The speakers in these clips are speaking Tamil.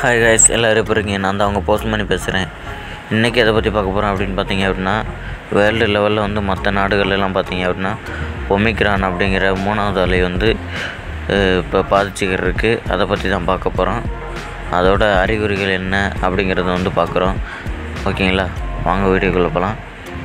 ஹாய் காய்ஸ் எல்லோரும் எப்படி இருக்கீங்க நான் தான் அவங்க போஸ்ட் பண்ணி பேசுகிறேன் இன்றைக்கி எதை பற்றி பார்க்க போகிறோம் அப்படின்னு பார்த்தீங்க அப்படின்னா வேர்ல்டு லெவலில் வந்து மற்ற நாடுகள்லாம் பார்த்தீங்க அப்படின்னா ஒமிக்ரான் அப்படிங்கிற மூணாவது அலை வந்து அஹ், இப்போ பாதிச்சுக்கிட்டு இருக்குது அதை பற்றி தான் பார்க்க போகிறோம் அதோட அறிகுறிகள் என்ன அப்படிங்கிறத வந்து பார்க்குறோம் ஓகேங்களா வாங்க வீடியோக்குள்ளே போகலாம்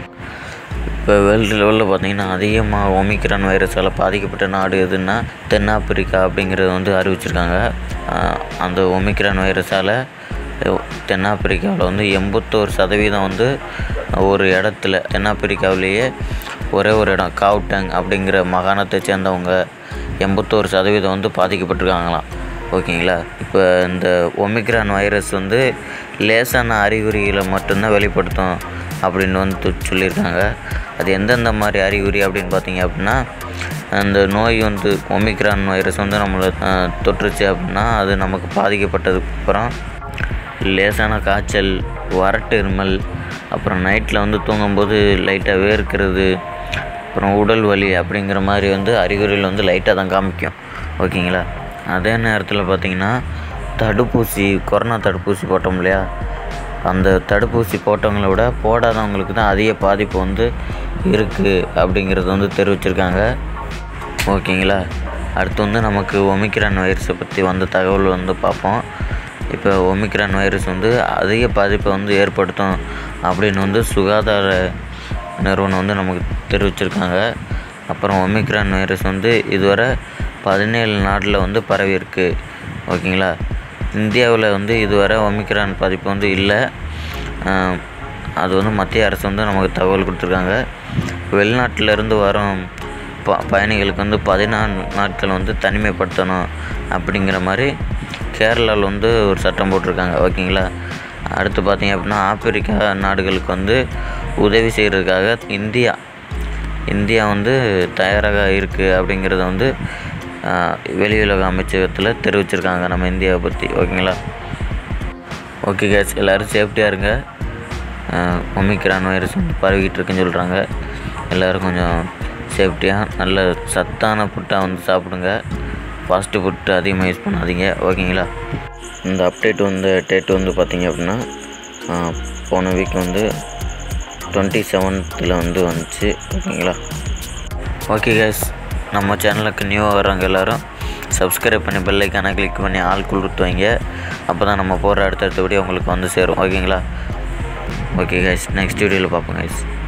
இப்போ வேர்ல்டு லெவலில் பார்த்தீங்கன்னா அதிகமாக ஒமிக்ரான் வைரஸால் பாதிக்கப்பட்ட நாடு எதுன்னா தென்னாப்பிரிக்கா அப்படிங்கிறது வந்து அறிவிச்சிருக்காங்க ஆஹ் அந்த ஒமிக்ரான் வைரஸால் தென்னாப்பிரிக்காவில் வந்து எண்பத்தோரு சதவீதம் வந்து ஒரு இடத்துல தென்னாப்பிரிக்காவிலேயே ஒரே ஒரு இடம் காவ்டங் அப்படிங்கிற மாகாணத்தை சேர்ந்தவங்க எண்பத்தோரு சதவீதம் வந்து பாதிக்கப்பட்டிருக்காங்களாம் ஓகேங்களா இப்போ இந்த ஒமிக்ரான் வைரஸ் வந்து லேசான அறிகுறிகளை மட்டும்தான் வெளிப்படுத்தும் அப்படின்னு வந்து சொல்லியிருக்காங்க அது எந்தெந்த மாதிரி அறிகுறி அப்படின்னு பார்த்தீங்க அப்படின்னா அந்த நோய் வந்து ஒமிக்ரான் வைரஸ் வந்து நம்மளை அஹ், தொற்றுச்சு அப்படின்னா அது நமக்கு பாதிக்கப்பட்டதுக்கு அப்புறம் லேசான காய்ச்சல் வறட்டு இருமல் அப்புறம் நைட்டில் வந்து தூங்கும்போது லைட்டாக வேர்க்கிறது அப்புறம் உடல் வலி அப்படிங்கிற மாதிரி வந்து அறிகுறிகள் வந்து லைட்டாக தான் காமிக்கும் ஓகேங்களா அதே நேரத்தில் பார்த்தீங்கன்னா தடுப்பூசி கொரோனா தடுப்பூசி போட்டோம் இல்லையா அந்த தடுப்பூசி போட்டவங்கள விட போடாதவங்களுக்கு தான் அதிக பாதிப்பு வந்து இருக்குது அப்படிங்கிறது வந்து தெரிவிச்சிருக்காங்க ஓகேங்களா அடுத்து வந்து நமக்கு ஒமிக்ரான் வைரஸை பற்றி வந்த தகவல் வந்து பார்ப்போம் இப்போ ஒமிக்ரான் வைரஸ் வந்து அதிக பாதிப்பை வந்து ஏற்படுத்தும் அப்படின்னு வந்து சுகாதார நிறுவனம் வந்து நமக்கு தெரிவிச்சிருக்காங்க அப்புறம் ஒமிக்ரான் வைரஸ் வந்து இதுவரை பதினேழு நாட்டில் வந்து பரவி இருக்கு ஓகேங்களா இந்தியாவில் வந்து இதுவரை ஒமிக்ரான் பாதிப்பு வந்து இல்லை ஆஹ் அது வந்து மத்திய அரசு வந்து நமக்கு தகவல் கொடுத்துருக்காங்க வெளிநாட்டிலேருந்து வரும் ப பயணிகளுக்கு வந்து பதினாலு நாட்கள் வந்து தனிமைப்படுத்தணும் அப்படிங்கிற மாதிரி கேரளாவில் வந்து ஒரு சட்டம் போட்டிருக்காங்க ஓகேங்களா அடுத்து பார்த்தீங்க அப்படின்னா ஆப்பிரிக்கா நாடுகளுக்கு வந்து உதவி செய்கிறதுக்காக இந்தியா இந்தியா வந்து தயாராக இருக்குது அப்படிங்கிறத வந்து ஆஹ், வெளியுறவு அமைச்சகத்தில் தெரிவிச்சிருக்காங்க நம்ம இந்தியாவை பற்றி ஓகேங்களா ஓகே கேஸ் எல்லோரும் சேஃப்டியாக இருங்க ஆஹ், ஒமிக்ரான் வைரஸ் வந்து பரவிக்கிட்டு இருக்குன்னு சொல்கிறாங்க எல்லோரும் கொஞ்சம் சேஃப்டியாக நல்ல சத்தான ஃபுட்டாக வந்து சாப்பிடுங்க ஃபாஸ்ட்டு ஃபுட்டு அதிகமாக யூஸ் பண்ணாதீங்க ஓகேங்களா இந்த அப்டேட் வந்து டேட் வந்து பார்த்தீங்க அப்படின்னா ஆஹ், போன வீக் வந்து டுவெண்ட்டி செவன்த்தில் வந்து வந்துச்சு ஓகேங்களா ஓகே கேஸ் நம்ம சேனலுக்கு நியூவாக வர்றவங்க எல்லோரும் சப்ஸ்கிரைப் பண்ணி பெல் ஐக்கானை கிளிக் பண்ணி ஆள் கொடுத்து வைங்க அப்போ தான் நம்ம போகிற அடுத்தடுத்த வீடியோ உங்களுக்கு வந்து சேரும் ஓகேங்களா ஓகே கைஸ் நெக்ஸ்ட் வீடியோவில் பார்ப்போம் கைஸ்